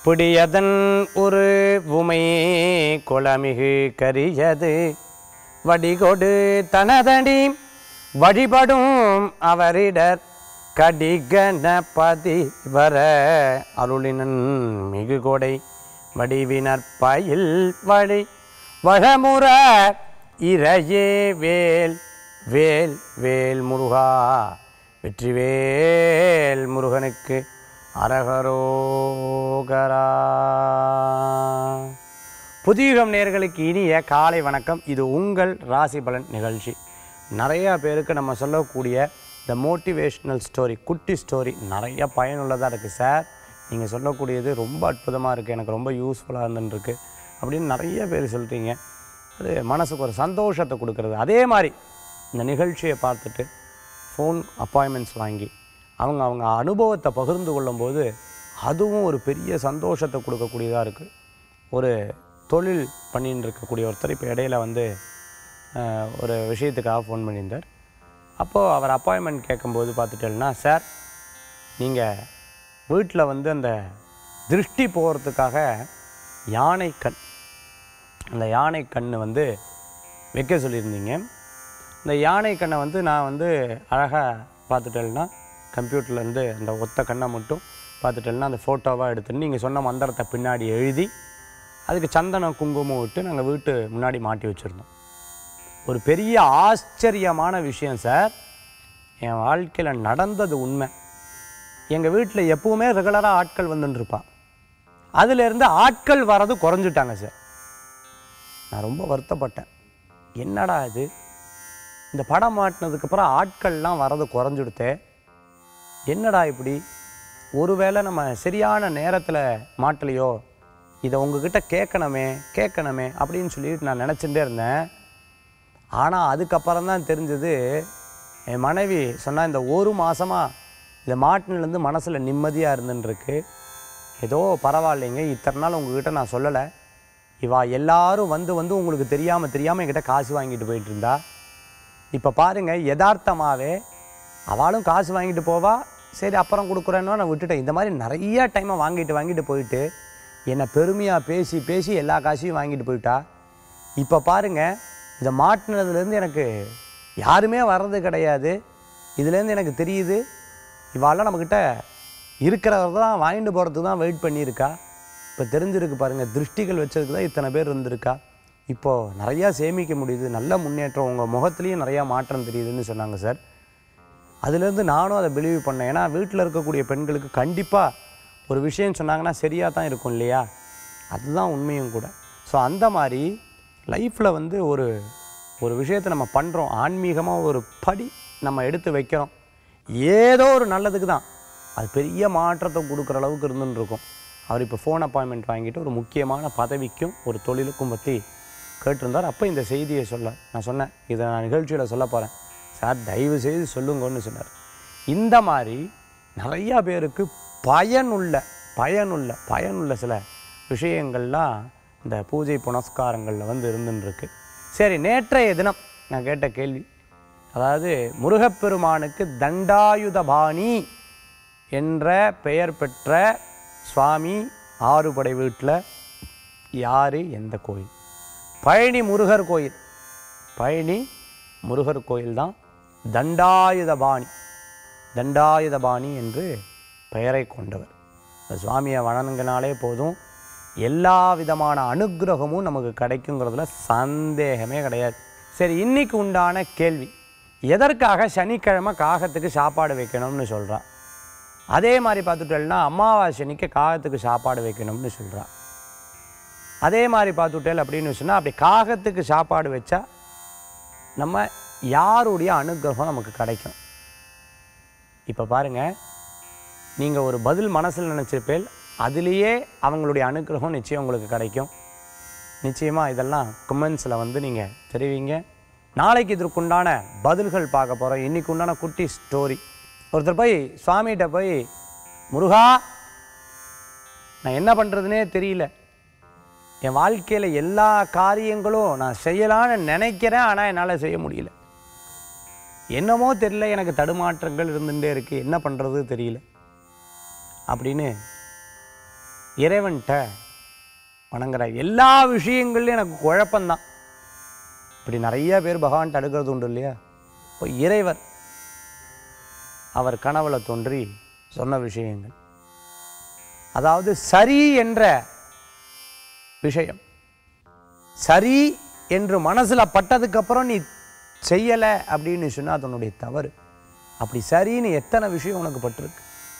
பிடியதன் ஒரு உமை குளமிகு கரியது வடிகொடு தனதடி வழிபடும் அவரிடர் கடிகணபதி வர அருளினன் மிகு கொடை வடிவினர் பயில் வழி வளமுற இறையே வேல் வேல் வேல் முருகா வெற்றிவேல் முருகனுக்கு அரகரோகரா புதியுகம் நேர்களுக்கு இனிய காலை வணக்கம் இது உங்கள் ராசி பலன் நிகழ்ச்சி நிறையா பேருக்கு நம்ம சொல்லக்கூடிய இந்த மோட்டிவேஷ்னல் ஸ்டோரி குட்டி ஸ்டோரி நிறைய பயனுள்ளதாக இருக்குது சார் நீங்கள் சொல்லக்கூடியது ரொம்ப அற்புதமாக இருக்குது எனக்கு ரொம்ப யூஸ்ஃபுல்லாக இருந்துருக்கு அப்படின்னு நிறைய பேர் சொல்கிறீங்க அது மனசுக்கு ஒரு சந்தோஷத்தை கொடுக்குறது அதே மாதிரி இந்த நிகழ்ச்சியை பார்த்துட்டு ஃபோன் அப்பாயின்மெண்ட்ஸ் வாங்கி அவங்க அவங்க அனுபவத்தை பகிர்ந்து கொள்ளும்போது அதுவும் ஒரு பெரிய சந்தோஷத்தை கொடுக்கக்கூடியதாக இருக்குது ஒரு தொழில் பண்ணின்னு இருக்கக்கூடிய ஒருத்தர் இப்போ இடையில வந்து அஹ், ஒரு விஷயத்துக்காக ஃபோன் பண்ணியிருந்தார் அப்போது அவர் அப்பாயின்மெண்ட் கேட்கும்போது பார்த்துட்டேன்னா சார் நீங்கள் வீட்டில் வந்து அந்த திருஷ்டி போகிறதுக்காக யானை கண் அந்த யானை கண் வந்து வைக்க சொல்லியிருந்தீங்க இந்த யானை கண்ணை வந்து நான் வந்து அழகாக பார்த்துட்டேன்னா கம்ப்யூட்டர்லேருந்து அந்த ஒத்த கண்ணை மட்டும் பார்த்துட்டேன்னா அந்த ஃபோட்டோவாக எடுத்துட்டு நீங்கள் சொன்ன மந்திரத்தை பின்னாடி எழுதி அதுக்கு சந்தனம் குங்குமம் விட்டு நாங்கள் வீட்டு முன்னாடி மாட்டி வச்சுருந்தோம் ஒரு பெரிய ஆச்சரியமான விஷயம் சார் என் வாழ்க்கையில் நடந்தது உண்மை எங்கள் வீட்டில் எப்பவுமே ரெகுலராக ஆட்கள் வந்துன்னு இருப்பான் அதுலேருந்து ஆட்கள் வர்றது குறைஞ்சிட்டாங்க சார் நான் ரொம்ப வருத்தப்பட்டேன் என்னடா இது இந்த படம் மாட்டினதுக்கப்புறம் ஆட்கள்லாம் வரது குறைஞ்சுடுத்தே என்னடா இப்படி ஒருவேளை நம்ம சரியான நேரத்தில் மாட்டலையோ இதை உங்ககிட்ட கேட்கணுமே கேட்கணுமே அப்படின்னு சொல்லிட்டு நான் நினச்சிட்டே இருந்தேன் ஆனால் அதுக்கப்புறம் தான் தெரிஞ்சது என் மனைவி சொன்னால் இந்த ஒரு மாதமாக இதை மாட்டினிலேருந்து மனசில் நிம்மதியாக இருந்துருக்கு ஏதோ பரவாயில்லைங்க இத்தனை நாள் உங்ககிட்ட நான் சொல்லலை இவா எல்லாரும் வந்து வந்து உங்களுக்கு தெரியாமல் தெரியாமல் என்கிட்ட காசு வாங்கிட்டு போயிட்டு இருந்தா இப்போ பாருங்க யதார்த்தமாகவே அவளும் காசு வாங்கிட்டு போவா சரி அப்புறம் கொடுக்குறேன்னு நான் விட்டுட்டேன் இந்த மாதிரி நிறைய டைமை வாங்கிட்டு வாங்கிட்டு போயிட்டு என்னை பெருமையாக பேசி பேசி எல்லா காசையும் வாங்கிட்டு போயிட்டா இப்போ பாருங்க இதை மாட்டினதுலேருந்து எனக்கு யாருமே வர்றது கிடையாது இதுலேருந்து எனக்கு தெரியுது இவாளெல்லாம் நம்மக்கிட்ட இருக்கிறவர் தான் வாங்கிட்டு போகிறதுக்கு தான் வெயிட் பண்ணியிருக்கா இப்போ தெரிஞ்சிருக்கு பாருங்கள் திருஷ்டிகள் வச்சதுக்கு தான் இத்தனை பேர் இருந்திருக்கா இப்போது நிறையா சேமிக்க முடியுது நல்ல முன்னேற்றம் உங்கள் முகத்துலேயும் நிறையா மாற்றம் தெரியுதுன்னு சொன்னாங்க சார் அதுலேருந்து நானும் அதை பிலீவ் பண்ணேன் ஏன்னா வீட்டில் இருக்கக்கூடிய பெண்களுக்கு கண்டிப்பாக ஒரு விஷயம் சொன்னாங்கன்னா சரியாக தான் இருக்கும் இல்லையா அதுதான் உண்மையும் கூட ஸோ அந்த மாதிரி லைஃப்பில் வந்து ஒரு ஒரு விஷயத்தை நம்ம பண்ணுறோம் ஆன்மீகமாக ஒரு படி நம்ம எடுத்து வைக்கிறோம் ஏதோ ஒரு நல்லதுக்கு தான் அது பெரிய மாற்றத்தை கொடுக்குற அளவுக்கு இருந்துன்னு இருக்கும் அவர் இப்போ ஃபோன் அப்பாயின்மெண்ட் வாங்கிட்டு ஒரு முக்கியமான பதவிக்கும் ஒரு தொழிலுக்கும் பற்றி கேட்டிருந்தார் அப்போ இந்த செய்தியை சொல்ல நான் சொன்னேன் இதை நான் நிகழ்ச்சியில் சொல்ல போகிறேன் சார் தயவு செய்து சொல்லுங்கன்னு சொன்னார் இந்த மாதிரி நிறையா பேருக்கு பயனுள்ள பயனுள்ள பயனுள்ள சில விஷயங்கள்லாம் இந்த பூஜை புனஸ்காரங்களில் வந்து இருந்துன்னு இருக்கு சரி நேற்றைய தினம் நான் கேட்ட கேள்வி அதாவது முருகப்பெருமானுக்கு தண்டாயுதபாணி என்ற பெயர் பெற்ற சுவாமி ஆறுபடை வீட்டில் யார் எந்த கோயில் பழனி முருகர் கோயில் பழனி முருகர் கோயில் தான் தண்டாயுதபாணி தண்டாயுதபாணி என்று பெயரை கொண்டவர் இந்த சுவாமியை வணங்கினாலே போதும் எல்லா விதமான அனுக்கிரகமும் நமக்கு கிடைக்குங்கிறதுல சந்தேகமே கிடையாது சரி இன்னைக்கு உண்டான கேள்வி எதற்காக சனிக்கிழமை காகத்துக்கு சாப்பாடு வைக்கணும்னு சொல்றா அதே மாதிரி பார்த்துட்டேன்னா அமாவாசை அன்னைக்கு காகத்துக்கு சாப்பாடு வைக்கணும்னு சொல்றா அதே மாதிரி பார்த்துட்டேல் அப்படின்னு சொன்னால் அப்படி காகத்துக்கு சாப்பாடு வச்சா நம்ம யாருடைய அனுகிரகம் நமக்கு கிடைக்கும் இப்போ பாருங்க நீங்கள் ஒரு பதில் மனசில் நினச்சிருப்பேல் அதுலேயே அவங்களுடைய அனுகிரகம் நிச்சயம் உங்களுக்கு கிடைக்கும் நிச்சயமாக இதெல்லாம் கமெண்ட்ஸில் வந்து நீங்கள் தெரிவிங்க நாளைக்கு இதற்குண்டான பதில்கள் பார்க்க போகிறோம் இன்னைக்கு உண்டான குட்டி ஸ்டோரி ஒருத்தர் போய் சுவாமிகிட்ட போய் முருகா நான் என்ன பண்ணுறதுனே தெரியல என் வாழ்க்கையில் எல்லா காரியங்களும் நான் செய்யலான்னு நினைக்கிறேன் ஆனால் என்னால் செய்ய முடியல என்னமோ தெரியல எனக்கு தடுமாற்றங்கள் இருந்துகிட்டே இருக்குது என்ன பண்ணுறது தெரியல அப்படின்னு இறைவன்கிட்ட வணங்குற எல்லா விஷயங்கள்லையும் எனக்கு குழப்பம்தான் இப்படி நிறைய பேர் பகவான்கிட்ட அடுக்கிறது உண்டு இல்லையா இப்போ இறைவர் அவர் கனவுல தோன்றி சொன்ன விஷயங்கள் அதாவது சரி என்ற விஷயம் சரி என்று மனசுல பட்டதுக்கு அப்புறம் நீ செய்யலை அப்படின்னு சொன்னா அதனுடைய தவறு அப்படி சரின்னு எத்தனை விஷயம் உனக்கு பட்டிருக்கு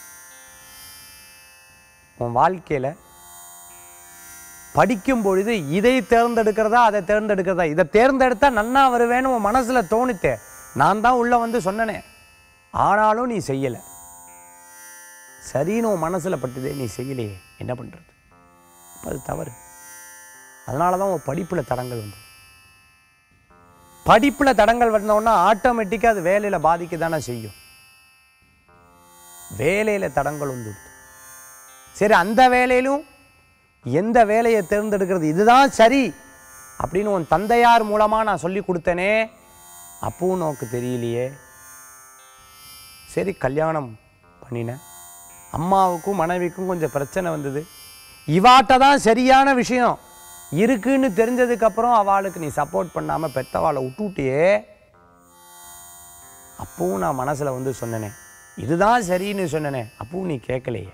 உன் வாழ்க்கையில படிக்கும் பொழுது இதை தேர்ந்தெடுக்கிறதா அதை தேர்ந்தெடுக்கிறதா இதை தேர்ந்தெடுத்தா நன்னா வருவேன்னு உன் மனசுல தோணித்தே நான் தான் உள்ள வந்து சொன்னனே ஆனாலும் நீ செய்யலை சரின்னு உன் மனசுல பட்டுதே நீ செய்யலையே என்ன பண்றது அப்ப அது தவறு அதனால தான் உன் படிப்புல தடங்கள் வந்து படிப்புல தடங்கள் வந்தோன்னா ஆட்டோமேட்டிக்காக அது வேலையில பாதிக்க தானே செய்யும் வேலையில தடங்கள் வந்து சரி அந்த வேலையிலும் எந்த வேலையை தேர்ந்தெடுக்கிறது இதுதான் சரி அப்படின்னு உன் தந்தையார் மூலமா நான் சொல்லி கொடுத்தேனே அப்பவும் நோக்கு தெரியலையே சரி கல்யாணம் பண்ணினேன் அம்மாவுக்கும் மனைவிக்கும் கொஞ்சம் பிரச்சனை வந்தது இவாட்ட தான் சரியான விஷயம் இருக்குன்னு தெரிஞ்சதுக்கு அப்புறம் அவளுக்கு நீ சப்போர்ட் பண்ணாம பெத்தவாளை விட்டுட்டியே அப்பவும் நான் மனசுல வந்து சொன்னனே இதுதான் சரின்னு சொன்னனே அப்பவும் நீ கேட்கலையே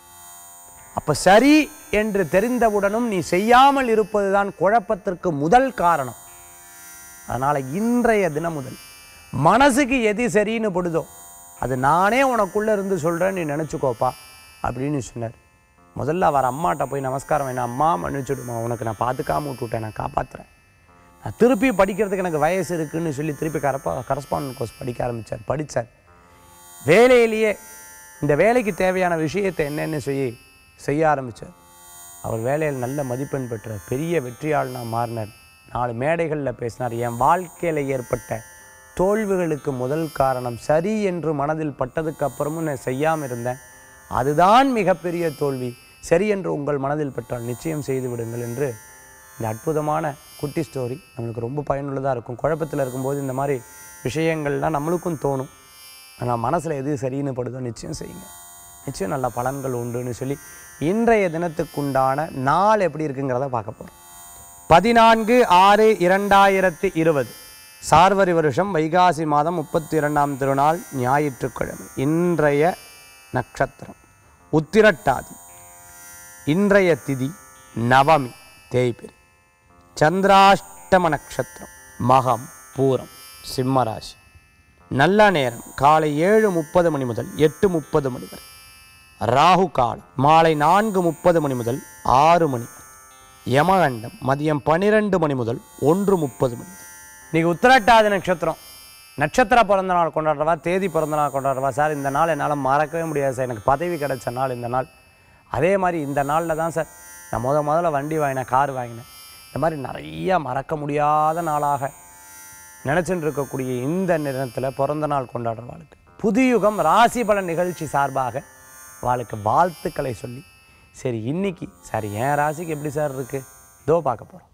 அப்ப சரி என்று தெரிந்தவுடனும் நீ செய்யாமல் இருப்பதுதான் குழப்பத்திற்கு முதல் காரணம் அதனால இன்றைய தினம் முதல் மனசுக்கு எது சரின்னு படுதோ அது நானே உனக்குள்ள இருந்து சொல்றேன் நீ நினைச்சுக்கோப்பா அப்படின்னு சொன்னார் முதல்ல அவர் அம்மாட்ட போய் நமஸ்காரம் வேணா அம்மா மன்னிச்சுடுமா உனக்கு நான் பார்த்துக்காம விட்டுவிட்டேன் நான் காப்பாத்துறேன் நான் திருப்பி படிக்கிறதுக்கு எனக்கு வயசு இருக்குன்னு சொல்லி திருப்பி கரப்பா கரஸ்பாண்டன்ட் கோர்ஸ் படிக்க ஆரம்பிச்சார் படிச்சார் வேலையிலேயே இந்த வேலைக்கு தேவையான விஷயத்தை என்னென்னு சொல்லி செய்ய ஆரம்பிச்சார் அவர் வேலையில் நல்ல மதிப்பெண் பெற்றார் பெரிய வெற்றியாளனா மாறினார் நாலு மேடைகளில் பேசினார் என் வாழ்க்கையில் ஏற்பட்ட தோல்விகளுக்கு முதல் காரணம் சரி என்று மனதில் பட்டதுக்கு அப்புறமும் நான் செய்யாமல் இருந்தேன் அதுதான் மிகப்பெரிய தோல்வி சரி என்று உங்கள் மனதில் பட்டால் நிச்சயம் செய்து விடுங்கள் என்று இந்த அற்புதமான குட்டி ஸ்டோரி நம்மளுக்கு ரொம்ப பயனுள்ளதாக இருக்கும் குழப்பத்தில் இருக்கும்போது இந்த மாதிரி விஷயங்கள்லாம் நம்மளுக்கும் தோணும் ஆனால் மனசில் எது சரின்னு படுதோ நிச்சயம் செய்யுங்க நிச்சயம் நல்ல பலன்கள் உண்டுன்னு சொல்லி இன்றைய தினத்துக்குண்டான நாள் எப்படி இருக்குங்கிறத பார்க்க போகிறோம் பதினான்கு ஆறு இரண்டாயிரத்தி இருபது சார்வரி வருஷம் வைகாசி மாதம் முப்பத்தி இரண்டாம் திருநாள் ஞாயிற்றுக்கிழமை இன்றைய நட்சத்திரம் உத்திரட்டாதி இன்றைய திதி நவமி தேய்பிரி சந்திராஷ்டம நட்சத்திரம் மகம் பூரம் சிம்மராசி நல்ல நேரம் காலை ஏழு முப்பது மணி முதல் எட்டு முப்பது மணி வரை ராகு காலம் மாலை நான்கு முப்பது மணி முதல் ஆறு மணி வரை யமகண்டம் மதியம் பன்னிரெண்டு மணி முதல் ஒன்று முப்பது மணி வரை இன்னைக்கு உத்திரட்டாதி நட்சத்திரம் நட்சத்திர பிறந்த நாள் கொண்டாடுறவா தேதி பிறந்த நாள் கொண்டாடுறவா சார் இந்த நாள் என்னால் மறக்கவே முடியாது சார் எனக்கு பதவி கிடைச்ச நாள் இந்த நாள் அதே மாதிரி இந்த நாளில் தான் சார் நான் முத முதல்ல வண்டி வாங்கினேன் கார் வாங்கினேன் இந்த மாதிரி நிறைய மறக்க முடியாத நாளாக நினச்சிட்டு இருக்கக்கூடிய இந்த நேரத்தில் பிறந்த நாள் கொண்டாடுறவாளுக்கு புதுயுகம் ராசி பலன் நிகழ்ச்சி சார்பாக வாளுக்கு வாழ்த்துக்களை சொல்லி சரி இன்னைக்கு சார் என் ராசிக்கு எப்படி சார் இருக்கு இதோ பார்க்க போகிறோம்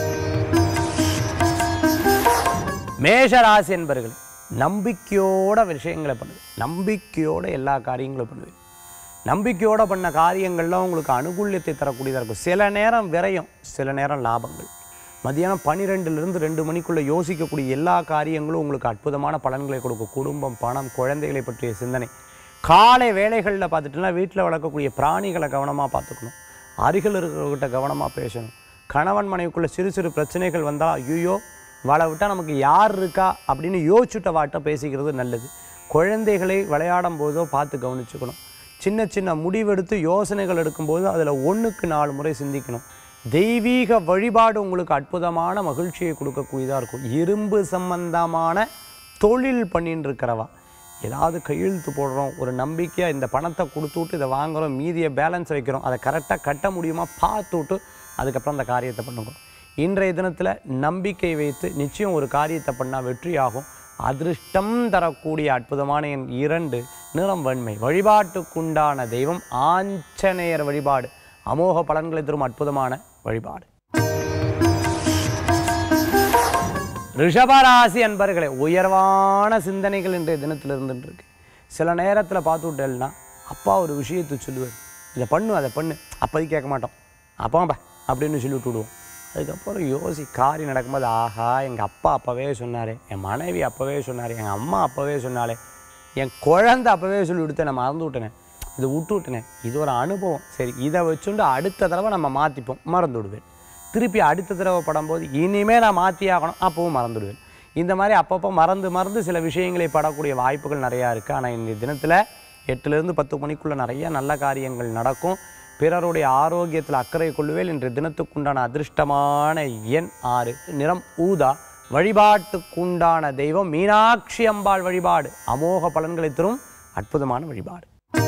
மேஷ ராசி என்பர்கள் நம்பிக்கையோட விஷயங்களை பண்ணுது நம்பிக்கையோட எல்லா காரியங்களும் பண்ணுது நம்பிக்கையோட பண்ண காரியங்கள்லாம் உங்களுக்கு அனுகூல்யத்தை தரக்கூடியதாக இருக்கும் சில நேரம் விரயம் சில நேரம் லாபங்கள் மதியானம் பன்னிரெண்டுலேருந்து ரெண்டு மணிக்குள்ளே யோசிக்கக்கூடிய எல்லா காரியங்களும் உங்களுக்கு அற்புதமான பலன்களை கொடுக்கும் குடும்பம் பணம் குழந்தைகளை பற்றிய சிந்தனை காலை வேலைகளில் பார்த்துட்டுனா வீட்டில் வளர்க்கக்கூடிய பிராணிகளை கவனமாக பார்த்துக்கணும் அருகில் இருக்கிறவர்கிட்ட கவனமாக பேசணும் கணவன் மனைவிக்குள்ள சிறு சிறு பிரச்சனைகள் வந்தால் ஐயோ வாழை விட்டால் நமக்கு யார் இருக்கா அப்படின்னு யோசிச்சுட்ட வாட்ட பேசிக்கிறது நல்லது குழந்தைகளை விளையாடும் போதோ பார்த்து கவனிச்சுக்கணும் சின்ன சின்ன முடிவெடுத்து யோசனைகள் எடுக்கும்போது அதில் ஒன்றுக்கு நாலு முறை சிந்திக்கணும் தெய்வீக வழிபாடு உங்களுக்கு அற்புதமான மகிழ்ச்சியை கொடுக்கக்கூடியதாக இருக்கும் இரும்பு சம்பந்தமான தொழில் பண்ணின்னு இருக்கிறவா ஏதாவது கையெழுத்து போடுறோம் ஒரு நம்பிக்கையாக இந்த பணத்தை கொடுத்துட்டு இதை வாங்குறோம் மீதியை பேலன்ஸ் வைக்கிறோம் அதை கரெக்டாக கட்ட முடியுமா பார்த்துட்டு அதுக்கப்புறம் அந்த காரியத்தை பண்ணுங்க இன்றைய தினத்தில் நம்பிக்கை வைத்து நிச்சயம் ஒரு காரியத்தை பண்ணால் வெற்றியாகும் அதிர்ஷ்டம் தரக்கூடிய அற்புதமான என் இரண்டு நிறம் வெண்மை வழிபாட்டுக்குண்டான தெய்வம் ஆஞ்சநேயர் வழிபாடு அமோக பலன்களை தரும் அற்புதமான வழிபாடு ரிஷபராசி அன்பர்களே உயர்வான சிந்தனைகள் இன்றைய தினத்தில் இருந்துட்டு இருக்கு சில நேரத்தில் பார்த்து விட்டேன்னா அப்பா ஒரு விஷயத்தை சொல்லுவார் இதை பண்ணு அதை பண்ணு அப்போதைக்கு கேட்க மாட்டோம் அப்போம்பா அப்படின்னு சொல்லி விட்டு விடுவோம் அதுக்கப்புறம் யோசி காரியம் நடக்கும்போது ஆஹா எங்கள் அப்பா அப்போவே சொன்னார் என் மனைவி அப்போவே சொன்னார் எங்கள் அம்மா அப்போவே சொன்னாலே என் குழந்தை அப்போவே சொல்லி கொடுத்து நான் மறந்து விட்டேனே இதை விட்டு விட்டேனே இது ஒரு அனுபவம் சரி இதை வச்சுண்டு அடுத்த தடவை நம்ம மாற்றிப்போம் மறந்து விடுவேன் திருப்பி அடுத்த தடவை படும்போது இனிமே நான் மாற்றி ஆகணும் அப்பவும் மறந்துடுவேன் இந்த மாதிரி அப்பப்போ மறந்து மறந்து சில விஷயங்களை படக்கூடிய வாய்ப்புகள் நிறையா இருக்குது ஆனால் இந்த தினத்தில் எட்டுலேருந்து பத்து மணிக்குள்ளே நிறைய நல்ல காரியங்கள் நடக்கும் பிறருடைய ஆரோக்கியத்தில் அக்கறை கொள்ளுவேல் இன்று தினத்துக்குண்டான அதிர்ஷ்டமான எண் ஆறு நிறம் ஊதா வழிபாட்டுக்குண்டான தெய்வம் மீனாட்சி அம்பாள் வழிபாடு அமோக பலன்களை தரும் அற்புதமான வழிபாடு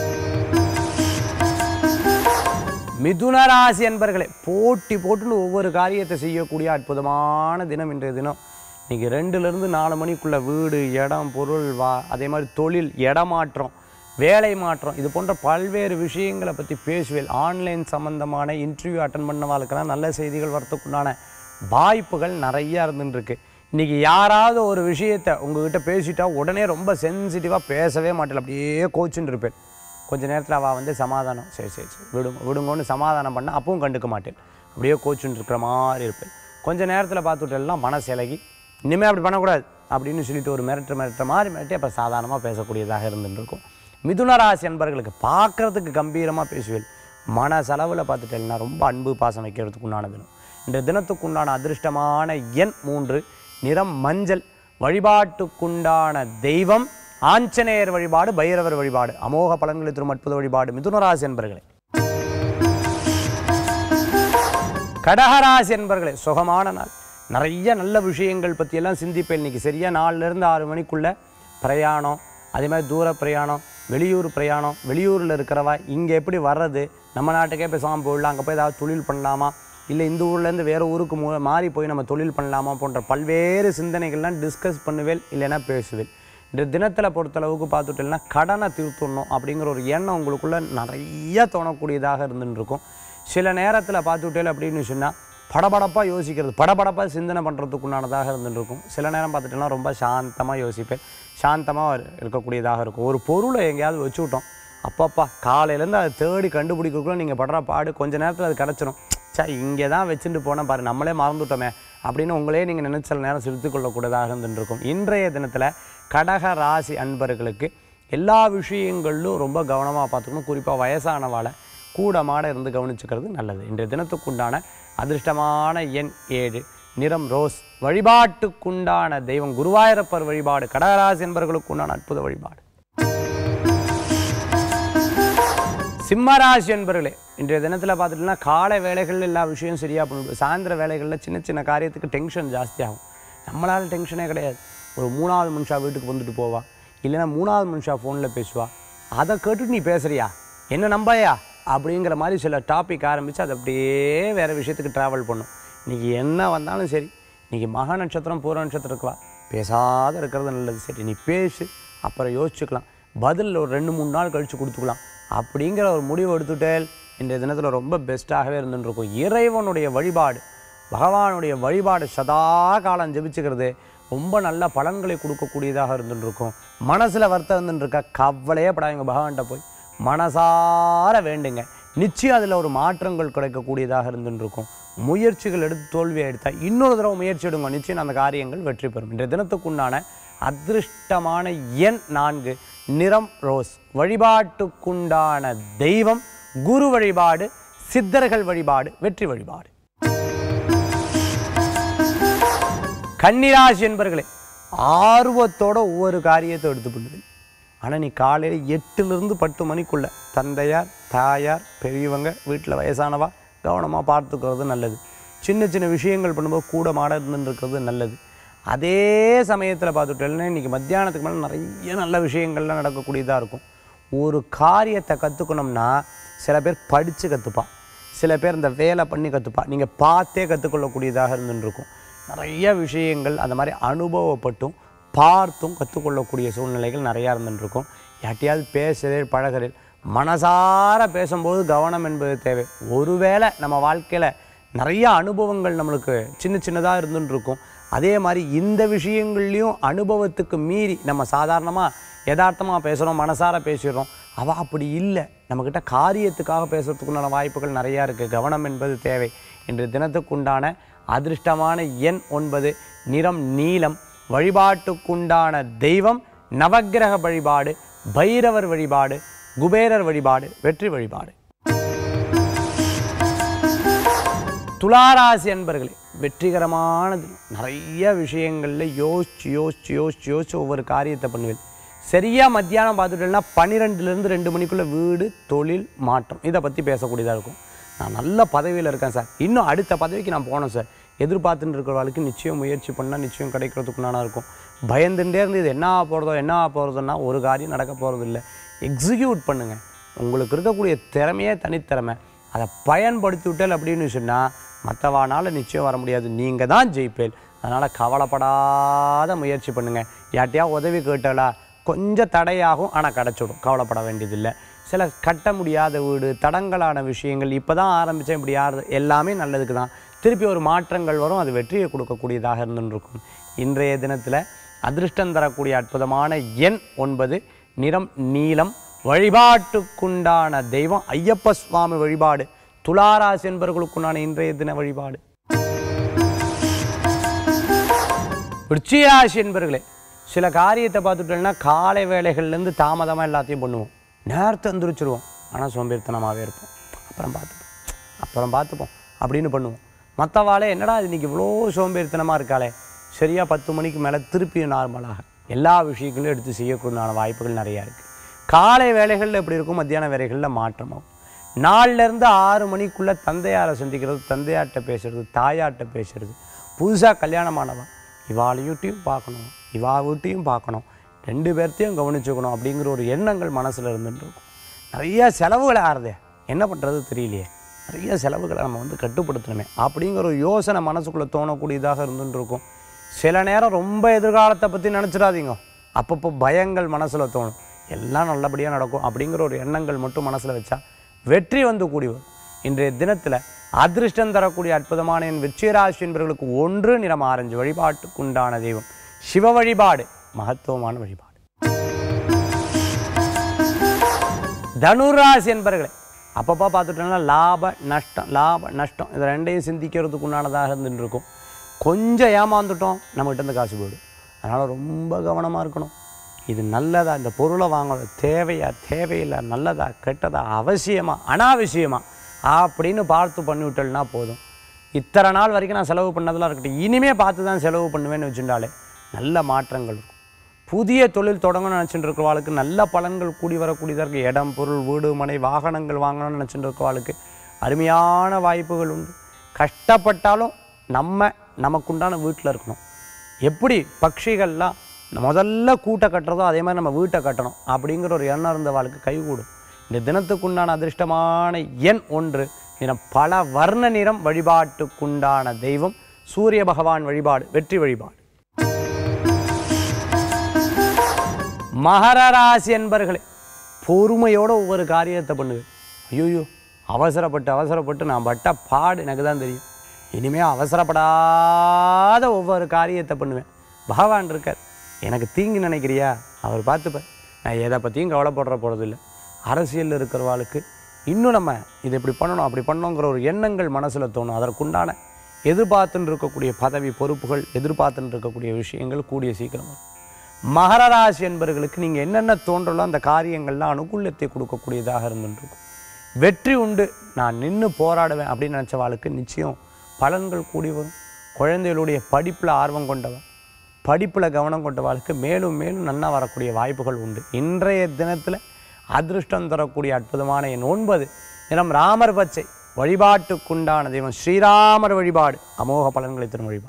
மிதுன ராசி என்பர்களே போட்டி போட்டுன்னு ஒவ்வொரு காரியத்தை செய்யக்கூடிய அற்புதமான தினம் இன்றைய தினம் நீங்கள் ரெண்டுலேருந்து நாலு மணிக்குள்ள வீடு இடம் பொருள் வா அதே மாதிரி தொழில் இடமாற்றம் வேலை மாற்றம் இது போன்ற பல்வேறு விஷயங்களை பற்றி பேசுவேல் ஆன்லைன் சம்மந்தமான இன்டர்வியூ அட்டன் பண்ணவாளுக்கெல்லாம் நல்ல செய்திகள் வரத்துக்குண்டான வாய்ப்புகள் நிறையா இருந்துருக்கு இன்றைக்கி யாராவது ஒரு விஷயத்தை உங்ககிட்ட பேசிட்டா உடனே ரொம்ப சென்சிட்டிவாக பேசவே மாட்டேன் அப்படியே கோச்சுன்னு இருப்பேன் கொஞ்ச நேரத்தில் அவள் வந்து சமாதானம் சரி சரி சரி விடுங்க விடுங்கன்னு சமாதானம் பண்ண அப்பவும் கண்டுக்க மாட்டேன் அப்படியே கோச்சுன்னு இருக்கிற மாதிரி இருப்பேன் கொஞ்ச நேரத்தில் பார்த்துட்டெல்லாம் மனசு இலகி இனிமேல் அப்படி பண்ணக்கூடாது அப்படின்னு சொல்லிட்டு ஒரு மிரட்டு மிரட்டுற மாதிரி மிரட்டி அப்போ சாதாரணமாக பேசக்கூடியதாக இருந்துட்டு இருக்கும் மிதுன ராசி என்பர்களுக்கு பார்க்கறதுக்கு கம்பீரமாக பேசுவேன் மன செலவில் பார்த்துட்டேன்னா ரொம்ப அன்பு பாசம் வைக்கிறதுக்கு உண்டான தினம் இந்த தினத்துக்கு உண்டான அதிர்ஷ்டமான எண் மூன்று நிறம் மஞ்சள் வழிபாட்டுக்குண்டான தெய்வம் ஆஞ்சநேயர் வழிபாடு பைரவர் வழிபாடு அமோக பலன்களை தரும் அற்புத வழிபாடு மிதுனராசி என்பர்களே கடகராசி என்பர்களே சுகமான நாள் நிறைய நல்ல விஷயங்கள் பற்றியெல்லாம் சிந்திப்பேன் இன்னைக்கு சரியாக நாலுலேருந்து ஆறு மணிக்குள்ள பிரயாணம் அதே மாதிரி தூர பிரயாணம் வெளியூர் பிரயாணம் வெளியூரில் இருக்கிறவா இங்கே எப்படி வர்றது நம்ம நாட்டுக்கே பேசாமல் போயிடலாம் அங்கே போய் ஏதாவது தொழில் பண்ணலாமா இல்லை இந்த ஊர்லேருந்து வேறு ஊருக்கு மூ மாறி போய் நம்ம தொழில் பண்ணலாமா போன்ற பல்வேறு சிந்தனைகள்லாம் டிஸ்கஸ் பண்ணுவேன் இல்லைன்னா பேசுவேன் இந்த தினத்தில் பொறுத்தளவுக்கு பார்த்துட்டோம்னா கடனை தீர்த்துடணும் அப்படிங்கிற ஒரு எண்ணம் உங்களுக்குள்ள நிறைய தோணக்கூடியதாக இருந்துன்னு இருக்கும் சில நேரத்தில் பார்த்துட்டேன் அப்படின்னு சொன்னால் படபடப்பாக யோசிக்கிறது படபடப்பாக சிந்தனை பண்ணுறதுக்குண்டானதாக இருந்துட்டு இருக்கும் சில நேரம் பார்த்துட்டோம்னா ரொம்ப சாந்தமாக யோசிப்பேன் சாந்தமாக இருக்கக்கூடியதாக இருக்கும் ஒரு பொருளை எங்கேயாவது வச்சு விட்டோம் அப்பப்பா காலையிலேருந்து அதை தேடி கண்டுபிடிக்கிறதுக்குள்ள நீங்கள் படுற பாடு கொஞ்ச நேரத்தில் அது கிடச்சிரும் சே இங்கே தான் வச்சுட்டு போனால் பாரு நம்மளே மறந்துட்டோமே அப்படின்னு உங்களே நீங்கள் நினைச்ச சில நேரம் சிரித்து கொள்ளக்கூடியதாக இருந்துட்டு இருக்கும் இன்றைய தினத்தில் கடக ராசி அன்பர்களுக்கு எல்லா விஷயங்களிலும் ரொம்ப கவனமாக பார்த்துக்கணும் குறிப்பாக வயசானவாளை கூட மாட இருந்து கவனிச்சுக்கிறது நல்லது இன்றைய தினத்துக்குண்டான அதிர்ஷ்டமான எண் ஏழு நிறம் ரோஸ் வழிபாட்டுக்குண்டான தெய்வம் குருவாயூரப்பர் வழிபாடு கடகராசி என்பவர்களுக்கு உண்டான அற்புத வழிபாடு சிம்மராசி என்பர்களே இன்றைய தினத்தில் பார்த்துட்டோம்னா காலை வேலைகளில் எல்லா விஷயம் சரியாக பண்ணிவிடும் சாயந்தர வேலைகளில் சின்ன சின்ன காரியத்துக்கு டென்ஷன் ஜாஸ்தியாகும் நம்மளால் டென்ஷனே கிடையாது ஒரு மூணாவது மனுஷா வீட்டுக்கு வந்துட்டு போவா இல்லைன்னா மூணாவது மனுஷா ஃபோனில் பேசுவா அதை கேட்டுட்டு நீ பேசுறியா என்ன நம்பாயா அப்படிங்கிற மாதிரி சில டாபிக் ஆரம்பித்து அது அப்படியே வேறு விஷயத்துக்கு ட்ராவல் பண்ணும் இன்றைக்கி என்ன வந்தாலும் சரி இன்றைக்கி மக நட்சத்திரம் பூர நட்சத்திரம் இருக்குவா பேசாத இருக்கிறது நல்லது சரி நீ பேசு அப்புறம் யோசிச்சுக்கலாம் பதில் ஒரு ரெண்டு மூணு நாள் கழித்து கொடுத்துக்கலாம் அப்படிங்கிற ஒரு முடிவு எடுத்துட்டேல் இன்றைய தினத்தில் ரொம்ப பெஸ்ட்டாகவே இருந்துட்டு இருக்கும் இறைவனுடைய வழிபாடு பகவானுடைய வழிபாடு சதா காலம் ஜெபிச்சுக்கிறது ரொம்ப நல்ல பலன்களை கொடுக்கக்கூடியதாக இருந்துட்டு இருக்கும் மனசில் வருத்தம் இருந்துட்டு இருக்கா கவலையே படாதீங்க பகவான்கிட்ட போய் மனசார வேண்டுங்க நிச்சயம் அதில் ஒரு மாற்றங்கள் கிடைக்கக்கூடியதாக இருந்துட்டு இருக்கும் முயற்சிகள் எடுத்து தோல்வியை எடுத்தால் இன்னொரு தடவை முயற்சி எடுங்க நிச்சயம் அந்த காரியங்கள் வெற்றி பெறும் இன்றைய தினத்துக்குண்டான அதிர்ஷ்டமான எண் நான்கு நிறம் ரோஸ் வழிபாட்டுக்குண்டான தெய்வம் குரு வழிபாடு சித்தர்கள் வழிபாடு வெற்றி வழிபாடு கன்னிராசி என்பர்களே ஆர்வத்தோட ஒவ்வொரு காரியத்தை எடுத்து பண்ணுவேன் ஆனால் நீ காலையில் எட்டுலேருந்து பத்து மணிக்குள்ள தந்தையார் தாயார் பெரியவங்க வீட்டில் வயசானவா கவனமாக பார்த்துக்கிறது நல்லது சின்ன சின்ன விஷயங்கள் பண்ணும்போது கூட மாட இருந்துன்னு இருக்கிறது நல்லது அதே சமயத்தில் பார்த்துட்டோம்னா இன்றைக்கி மத்தியானத்துக்கு மேலே நிறைய நல்ல விஷயங்கள்லாம் நடக்கக்கூடியதாக இருக்கும் ஒரு காரியத்தை கற்றுக்கணும்னா சில பேர் படித்து கற்றுப்பா சில பேர் இந்த வேலை பண்ணி கற்றுப்பா நீங்கள் பார்த்தே கற்றுக்கொள்ளக்கூடியதாக இருந்துட்டு இருக்கும் நிறைய விஷயங்கள் அந்த மாதிரி அனுபவப்பட்டும் பார்த்தும் கற்றுக்கொள்ளக்கூடிய சூழ்நிலைகள் நிறையா இருந்துருக்கும் யார்ட்டையாவது பேசுகிறேன் பழகிறேன் மனசார பேசும்போது கவனம் என்பது தேவை ஒருவேளை நம்ம வாழ்க்கையில் நிறைய அனுபவங்கள் நம்மளுக்கு சின்ன சின்னதாக இருந்துட்டு இருக்கும் அதே மாதிரி இந்த விஷயங்கள்லையும் அனுபவத்துக்கு மீறி நம்ம சாதாரணமாக யதார்த்தமாக பேசுகிறோம் மனசார பேசிடுறோம் அவள் அப்படி இல்லை நம்மக்கிட்ட காரியத்துக்காக பேசுறதுக்குண்டான வாய்ப்புகள் நிறையா இருக்குது கவனம் என்பது தேவை இன்று தினத்துக்குண்டான அதிர்ஷ்டமான எண் ஒன்பது நிறம் நீலம் வழிபாட்டுக்குண்டான தெய்வம் நவக்கிரக வழிபாடு பைரவர் வழிபாடு குபேரர் வழிபாடு வெற்றி வழிபாடு துளாராசி அன்பர்களே வெற்றிகரமானது நிறைய விஷயங்களில் யோசிச்சு யோசிச்சு யோசிச்சு யோசிச்சு ஒவ்வொரு காரியத்தை பண்ணுவேன் சரியாக மத்தியானம் பார்த்துட்டேன்னா பன்னிரெண்டுலேருந்து ரெண்டு மணிக்குள்ளே வீடு தொழில் மாற்றம் இதை பற்றி பேசக்கூடியதாக இருக்கும் நான் நல்ல பதவியில் இருக்கேன் சார் இன்னும் அடுத்த பதவிக்கு நான் போனேன் சார் எதிர்பார்த்துட்டு இருக்கிறவளுக்கு நிச்சயம் முயற்சி பண்ணால் நிச்சயம் கிடைக்கிறதுக்குண்டான இருக்கும் பயந்துட்டே இருந்து இது என்ன ஆக போகிறதோ என்ன ஆக போகிறதுன்னா ஒரு காரியம் நடக்க போகிறது இல்லை எக்ஸிக்யூட் பண்ணுங்கள் உங்களுக்கு இருக்கக்கூடிய திறமையே தனித்திறமை அதை பயன்படுத்தி விட்டல் அப்படின்னு சொன்னால் மற்றவானால நிச்சயம் வர முடியாது நீங்கள் தான் ஜெயிப்பேல் அதனால் கவலைப்படாத முயற்சி பண்ணுங்கள் யார்ட்டையா உதவி கேட்டாலா கொஞ்சம் தடையாகும் ஆனால் கிடச்சிடும் கவலைப்பட வேண்டியதில்லை சில கட்ட முடியாத வீடு தடங்கலான விஷயங்கள் இப்போ தான் ஆரம்பித்தேன் இப்படி யார் எல்லாமே நல்லதுக்கு தான் திருப்பி ஒரு மாற்றங்கள் வரும் அது வெற்றியை கொடுக்கக்கூடியதாக இருந்துருக்கும் இன்றைய தினத்தில் அதிர்ஷ்டம் தரக்கூடிய அற்புதமான எண் ஒன்பது நிறம் நீலம் வழிபாட்டுக்குண்டான தெய்வம் ஐயப்ப சுவாமி வழிபாடு துளாராசி என்பவர்களுக்குண்டான இன்றைய தின வழிபாடு விருச்சிகராசி என்பர்களே சில காரியத்தை பார்த்துட்டோம்னா காலை வேலைகள்லேருந்து தாமதமாக எல்லாத்தையும் பண்ணுவோம் நேரத்தை எந்திரிச்சிருவோம் ஆனால் சோம்பேறித்தனமாகவே இருப்போம் அப்புறம் பார்த்துப்போம் அப்புறம் பார்த்துப்போம் அப்படின்னு பண்ணுவோம் மற்றவாளே என்னடா இது இன்னைக்கு இவ்வளோ சோம்பேறித்தனமாக இருக்காளே சரியாக பத்து மணிக்கு மேலே திருப்பி நார்மலாக எல்லா விஷயங்களும் எடுத்து செய்யக்கூடிய வாய்ப்புகள் நிறையா இருக்குது காலை வேலைகளில் எப்படி இருக்கும் மத்தியான வேலைகளில் மாற்றமாகும் நாலுலேருந்து ஆறு மணிக்குள்ளே தந்தையாரை சந்திக்கிறது தந்தையார்கிட்ட பேசுறது தாயார்கிட்ட பேசுறது புதுசாக கல்யாணமானவன் இவாளையூட்டையும் பார்க்கணும் இவா வீட்டையும் பார்க்கணும் ரெண்டு பேர்த்தையும் கவனிச்சுக்கணும் அப்படிங்கிற ஒரு எண்ணங்கள் மனசில் இருந்துட்டு இருக்கும் நிறைய செலவுகளை ஆறுதே என்ன பண்ணுறது தெரியலையே நிறைய செலவுகளை நம்ம வந்து கட்டுப்படுத்தணுமே அப்படிங்கிற ஒரு யோசனை மனசுக்குள்ளே தோணக்கூடியதாக இருந்துட்டு இருக்கும் சில நேரம் ரொம்ப எதிர்காலத்தை பற்றி நினச்சிடாதீங்க அப்பப்போ பயங்கள் மனசில் தோணும் எல்லாம் நல்லபடியாக நடக்கும் அப்படிங்கிற ஒரு எண்ணங்கள் மட்டும் மனசில் வச்சா வெற்றி வந்து கூடி வரும் இன்றைய தினத்தில் அதிர்ஷ்டம் தரக்கூடிய அற்புதமான என் வெற்றிராசி என்பவர்களுக்கு ஒன்று நிறம் ஆரஞ்சு வழிபாட்டுக்குண்டான தெய்வம் சிவ வழிபாடு மகத்துவமான வழிபாடு தனுராசி என்பர்களே அப்பப்போ பார்த்துட்டோம்னா லாப நஷ்டம் லாப நஷ்டம் இது ரெண்டையும் சிந்திக்கிறதுக்கு உண்டானதாக இருந்துட்டு இருக்கும் கொஞ்சம் ஏமாந்துட்டோம் நம்மகிட்ட இருந்து காசு போயிடும் அதனால் ரொம்ப கவனமாக இருக்கணும் இது நல்லதா இந்த பொருளை வாங்கணும் தேவையா தேவையில்லை நல்லதா கெட்டதா அவசியமா அனாவசியமா அப்படின்னு பார்த்து பண்ணிவிட்டோம்னா போதும் இத்தனை நாள் வரைக்கும் நான் செலவு பண்ணதெல்லாம் இருக்கட்டும் இனிமே பார்த்து தான் செலவு பண்ணுவேன்னு வச்சுட்டாலே நல்ல மாற்றங்கள் இருக்கும் புதிய தொழில் தொடங்கணும்னு நினச்சிட்டு இருக்கிறவாளுக்கு நல்ல பலன்கள் கூடி வரக்கூடியதாக இருக்குது இடம் பொருள் வீடு மனை வாகனங்கள் வாங்கணும்னு நினச்சிட்டு இருக்கிறவாளுக்கு அருமையான வாய்ப்புகள் உண்டு கஷ்டப்பட்டாலும் நம்ம நமக்குண்டான வீட்டில் இருக்கணும் எப்படி பட்சிகள்லாம் முதல்ல கூட்டை கட்டுறதோ அதே மாதிரி நம்ம வீட்டை கட்டணும் அப்படிங்கிற ஒரு எண்ணம் இருந்தவாளுக்கு கைகூடும் இந்த தினத்துக்குண்டான அதிர்ஷ்டமான எண் ஒன்று தினம் பல வர்ண நிறம் வழிபாட்டுக்குண்டான தெய்வம் சூரிய பகவான் வழிபாடு வெற்றி வழிபாடு மகர ராசி என்பர்களே பொறுமையோட ஒவ்வொரு காரியத்தை பண்ணுவேன் ஐயோ அவசரப்பட்டு அவசரப்பட்டு நான் பட்ட பாடு எனக்கு தான் தெரியும் இனிமேல் அவசரப்படாத ஒவ்வொரு காரியத்தை பண்ணுவேன் பகவான் இருக்கார் எனக்கு தீங்கு நினைக்கிறியா அவர் பார்த்துப்பார் நான் எதை பற்றியும் கவலைப்படுற போகிறதில்ல அரசியலில் இருக்கிறவாளுக்கு இன்னும் நம்ம இதை இப்படி பண்ணணும் அப்படி பண்ணணுங்கிற ஒரு எண்ணங்கள் மனசில் தோணும் அதற்குண்டான எதிர்பார்த்துன்னு இருக்கக்கூடிய பதவி பொறுப்புகள் எதிர்பார்த்துன்னு இருக்கக்கூடிய விஷயங்கள் கூடிய சீக்கிரம் வரும் மகர ராசி என்பவர்களுக்கு நீங்கள் என்னென்ன தோன்றலோ அந்த காரியங்கள்லாம் அனுகூலத்தை கொடுக்கக்கூடியதாக இருந்துருக்கும் வெற்றி உண்டு நான் நின்று போராடுவேன் அப்படின்னு நினச்சவாளுக்கு நிச்சயம் பலன்கள் கூடி வரும் குழந்தைகளுடைய படிப்பில் ஆர்வம் கொண்டவன் படிப்பில் கவனம் கொண்டவாளுக்கு மேலும் மேலும் நன்னா வரக்கூடிய வாய்ப்புகள் உண்டு இன்றைய தினத்தில் அதிர்ஷ்டம் தரக்கூடிய அற்புதமான எண் ஒன்பது தினம் ராமர் பச்சை வழிபாட்டுக்குண்டான தெய்வம் ஸ்ரீராமர் வழிபாடு அமோக பலன்களை தரும் வழிபாடு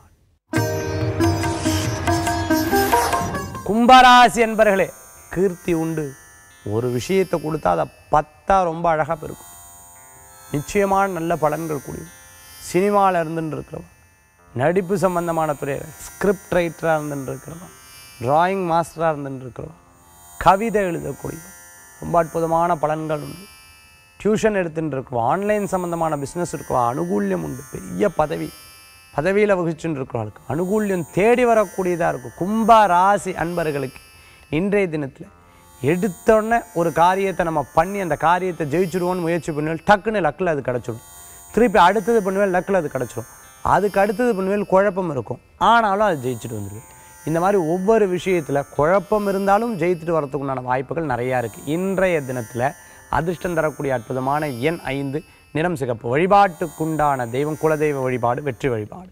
கும்பராசி என்பர்களே கீர்த்தி உண்டு ஒரு விஷயத்தை கொடுத்தா அதை பத்தா ரொம்ப அழகாக பெருக்கும் நிச்சயமான நல்ல பலன்கள் கூடியும் சினிமாவில் இருந்துட்டு இருக்கிறவா நடிப்பு சம்பந்தமான துறையில் ஸ்கிரிப்ட் ரைட்டராக இருந்துட்டு இருக்கிறவா டிராயிங் மாஸ்டராக இருந்துட்டு இருக்கிறவா கவிதை எழுதக்கூடியவா ரொம்ப அற்புதமான பலன்கள் உண்டு டியூஷன் எடுத்துட்டு இருக்கிறவா ஆன்லைன் சம்பந்தமான பிஸ்னஸ் இருக்கிறவா அனுகூல்யம் உண்டு பெரிய பதவி பதவியில் வகிச்சுட்டு இருக்கிறவர்களுக்கு அனுகூல்யம் தேடி வரக்கூடியதாக இருக்கும் கும்ப ராசி அன்பர்களுக்கு இன்றைய தினத்தில் எடுத்தோடனே ஒரு காரியத்தை நம்ம பண்ணி அந்த காரியத்தை ஜெயிச்சிடுவோம்னு முயற்சி பண்ணுவேன் டக்குன்னு லக்கில் அது கிடச்சிடும் திருப்பி அடுத்தது பண்ணுவேன் லக்கில் அது கிடச்சிடும் அதுக்கு அடுத்தது பண்ணுவேன் குழப்பம் இருக்கும் ஆனாலும் அது ஜெயிச்சுட்டு வந்துடுவேன் இந்த மாதிரி ஒவ்வொரு விஷயத்தில் குழப்பம் இருந்தாலும் ஜெயித்துட்டு வரதுக்குண்டான வாய்ப்புகள் நிறையா இருக்குது இன்றைய தினத்தில் அதிர்ஷ்டம் தரக்கூடிய அற்புதமான எண் ஐந்து நிறம் சிகப்பு வழிபாட்டுக்குண்டான தெய்வம் குலதெய்வ வழிபாடு வெற்றி வழிபாடு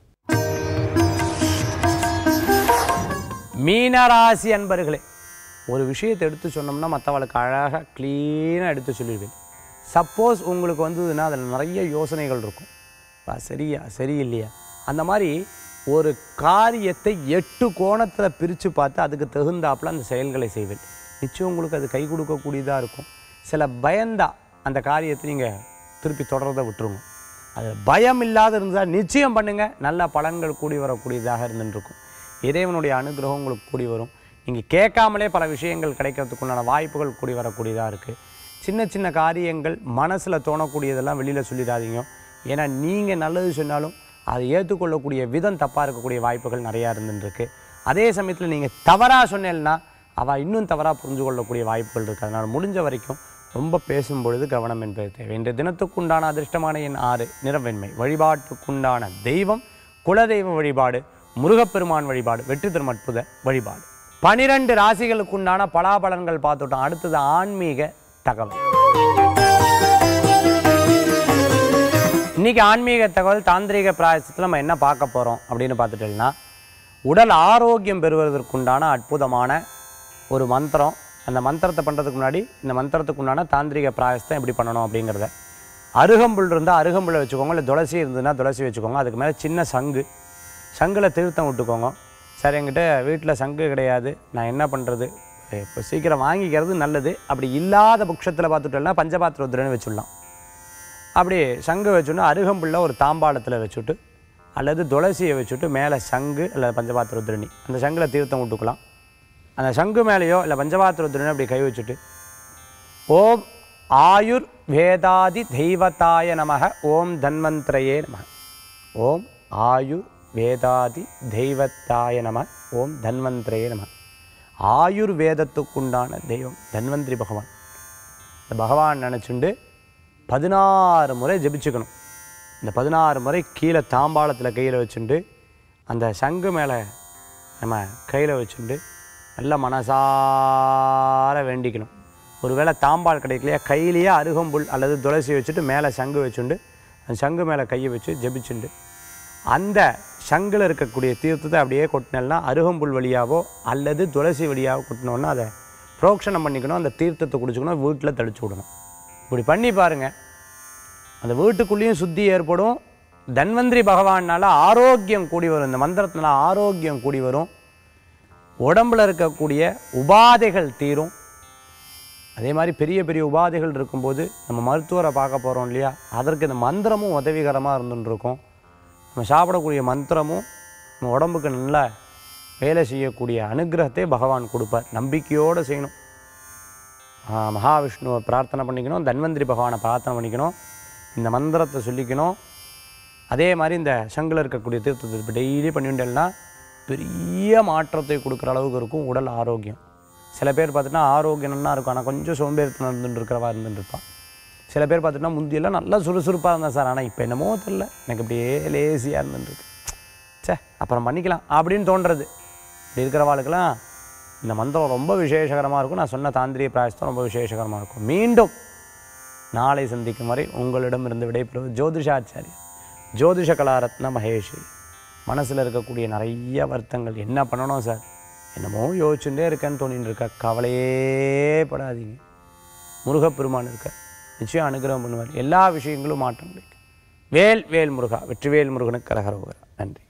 மீனராசி அன்பர்களே ஒரு விஷயத்தை எடுத்து சொன்னோம்னா மற்றவளுக்கு அழகாக க்ளீனாக எடுத்து சொல்லிடுவேன் சப்போஸ் உங்களுக்கு வந்ததுன்னா அதில் நிறைய யோசனைகள் இருக்கும் "பா, சரியா சரியில்லையா அந்த மாதிரி ஒரு காரியத்தை எட்டு கோணத்தில் பிரித்து பார்த்து அதுக்கு தகுந்தாப்புல அந்த செயல்களை செய்வேன் நிச்சயம் உங்களுக்கு அது கை கொடுக்கக்கூடியதாக இருக்கும் சில பயந்தா அந்த காரியத்தை நீங்கள் திருப்பி தொடர்றதை விட்டுருங்க அது பயம் இல்லாத இருந்தால் நிச்சயம் பண்ணுங்கள் நல்ல பலன்கள் கூடி வரக்கூடியதாக இருந்துட்டு இருக்கும் இறைவனுடைய அனுகிரகம் உங்களுக்கு கூடி வரும் நீங்கள் கேட்காமலே பல விஷயங்கள் கிடைக்கிறதுக்குண்டான வாய்ப்புகள் கூடி வரக்கூடியதாக இருக்குது சின்ன சின்ன காரியங்கள் மனசில் தோணக்கூடியதெல்லாம் வெளியில் சொல்லிடாதீங்க ஏன்னா நீங்கள் நல்லது சொன்னாலும் அதை ஏற்றுக்கொள்ளக்கூடிய விதம் தப்பாக இருக்கக்கூடிய வாய்ப்புகள் நிறையா இருந்துருக்கு அதே சமயத்தில் நீங்கள் தவறாக சொன்னேன்னா அவள் இன்னும் தவறாக புரிஞ்சு கொள்ளக்கூடிய வாய்ப்புகள் இருக்குது அதனால் முடிஞ்ச வரைக்கும் ரொம்ப பேசும் பொழுது கவனம் என்பது தேவை இன்று தினத்துக்குண்டான அதிர்ஷ்டமான எண் ஆறு நிறவெண்மை வழிபாட்டுக்குண்டான தெய்வம் குலதெய்வ வழிபாடு முருகப்பெருமான் வழிபாடு வெற்றி தரும் அற்புத வழிபாடு பனிரெண்டு ராசிகளுக்குண்டான பலாபலன்கள் பார்த்துட்டோம் அடுத்தது ஆன்மீக தகவல் இன்னைக்கு ஆன்மீக தகவல் தாந்திரிக பிராயசத்தில் நம்ம என்ன பார்க்க போகிறோம் அப்படின்னு பார்த்துட்டோம்னா உடல் ஆரோக்கியம் பெறுவதற்குண்டான அற்புதமான ஒரு மந்திரம் அந்த மந்திரத்தை பண்ணுறதுக்கு முன்னாடி இந்த மந்திரத்துக்கு உண்டான தாந்திரிக பிராயசத்தை எப்படி பண்ணணும் அப்படிங்கிறத அருகம்புல் இருந்தால் அருகம்புல்லை வச்சுக்கோங்க இல்லை துளசி இருந்ததுன்னா துளசி வச்சுக்கோங்க அதுக்கு மேலே சின்ன சங்கு சங்கில் திருத்தம் விட்டுக்கோங்க சார் என்கிட்ட வீட்டில் சங்கு கிடையாது நான் என்ன பண்ணுறது இப்போ சீக்கிரம் வாங்கிக்கிறது நல்லது அப்படி இல்லாத பட்சத்தில் பார்த்துட்டோம்னா பஞ்சபாத்திரத்துலன்னு வச்சுடலாம் அப்படி சங்கு வச்சுட்டு அருகம்புல்ல ஒரு தாம்பாளத்தில் வச்சுட்டு அல்லது துளசியை வச்சுட்டு மேலே சங்கு அல்லது பஞ்சபாத்திர உத்திரணி அந்த சங்கில் தீர்த்தம் விட்டுக்கலாம் அந்த சங்கு மேலேயோ இல்லை பஞ்சபாத்திர உத்திரணி அப்படி கை வச்சுட்டு ஓம் ஆயுர் வேதாதி தெய்வத்தாய நமக ஓம் தன்வந்திரயே நமக ஓம் ஆயுர் வேதாதி தெய்வத்தாய நம ஓம் தன்வந்திரயே நம ஆயுர் வேதத்துக்குண்டான தெய்வம் தன்வந்திரி பகவான் இந்த பகவான் நினச்சிண்டு பதினாறு முறை ஜெபிச்சுக்கணும் இந்த பதினாறு முறை கீழே தாம்பாளத்தில் கையில் வச்சுண்டு அந்த சங்கு மேலே நம்ம கையில் வச்சுண்டு நல்ல மனசார வேண்டிக்கணும் ஒருவேளை தாம்பால் கிடைக்கலையா கையிலேயே அருகம்புல் அல்லது துளசி வச்சுட்டு மேலே சங்கு வச்சுண்டு அந்த சங்கு மேலே கையை வச்சு ஜெபிச்சுண்டு அந்த சங்கில் இருக்கக்கூடிய தீர்த்தத்தை அப்படியே கொட்டினோம்னா அருகம்புல் வழியாவோ அல்லது துளசி வழியாவோ கொட்டினோன்னா அதை புரோக்ஷனம் பண்ணிக்கணும் அந்த தீர்த்தத்தை குடிச்சுக்கணும் வீட்டில் தெளிச்சு விடணும் இப்படி பண்ணி பாருங்க அந்த வீட்டுக்குள்ளேயும் சுத்தி ஏற்படும் தன்வந்திரி பகவானால ஆரோக்கியம் கூடி வரும் இந்த மந்திரத்தினால ஆரோக்கியம் கூடி வரும் உடம்புல இருக்கக்கூடிய உபாதைகள் தீரும் அதே மாதிரி பெரிய பெரிய உபாதைகள் இருக்கும்போது நம்ம மருத்துவரை பார்க்க போகிறோம் இல்லையா அதற்கு இந்த மந்திரமும் உதவிகரமாக இருந்துன்னு இருக்கும் நம்ம சாப்பிடக்கூடிய மந்திரமும் நம்ம உடம்புக்கு நல்ல வேலை செய்யக்கூடிய அனுகிரகத்தை பகவான் கொடுப்பார் நம்பிக்கையோடு செய்யணும் ஆ, மகாவிஷ்ணுவை பிரார்த்தனை பண்ணிக்கணும் தன்வந்திரி பகவானை பிரார்த்தனை பண்ணிக்கணும் இந்த மந்திரத்தை சொல்லிக்கணும் அதே மாதிரி இந்த சங்கில் இருக்கக்கூடிய தீர்த்தத்தை இப்போ டெய்லி பண்ணிட்டேன்னா பெரிய மாற்றத்தை கொடுக்குற அளவுக்கு இருக்கும் உடல் ஆரோக்கியம் சில பேர் பார்த்துட்டா ஆரோக்கியம் நல்லா இருக்கும் ஆனால் கொஞ்சம் சோம்பேறித்தனம் இருந்துட்டு இருக்கிறவா இருந்துட்டு இருப்பான் சில பேர் பார்த்துட்டா முந்தியெல்லாம் நல்லா சுறுசுறுப்பாக இருந்தேன் சார் ஆனால் இப்போ என்னமோ தெரில எனக்கு அப்படியே லேசியாக இருந்துருக்கு ச்சே அப்புறம் பண்ணிக்கலாம் அப்படின்னு தோன்றது இப்படி இருக்கிறவாளுக்கெல்லாம் இந்த மந்திரம் ரொம்ப விசேஷகரமாக இருக்கும் நான் சொன்ன தாந்திரிய பிராயசத்தம் ரொம்ப விசேஷகரமாக இருக்கும் மீண்டும் நாளை சந்திக்கும் வரை உங்களிடமிருந்து விடைபெறுவது ஜோதிஷாச்சாரியா ஜோதிஷ கலாரத்ன மகேஷி மனசில் இருக்கக்கூடிய நிறைய வருத்தங்கள் என்ன பண்ணணும் சார் என்னமோ யோசிச்சுட்டே இருக்கேன்னு தோணின்னு இருக்க கவலையே படாதீங்க முருகப்பெருமான் இருக்க நிச்சயம் அனுகிரகம் பண்ணுவார் எல்லா விஷயங்களும் மாற்றம் கிடைக்கும் வேல் வேல் முருகா வெற்றிவேல் முருகனுக்கு கரகரோகரா நன்றி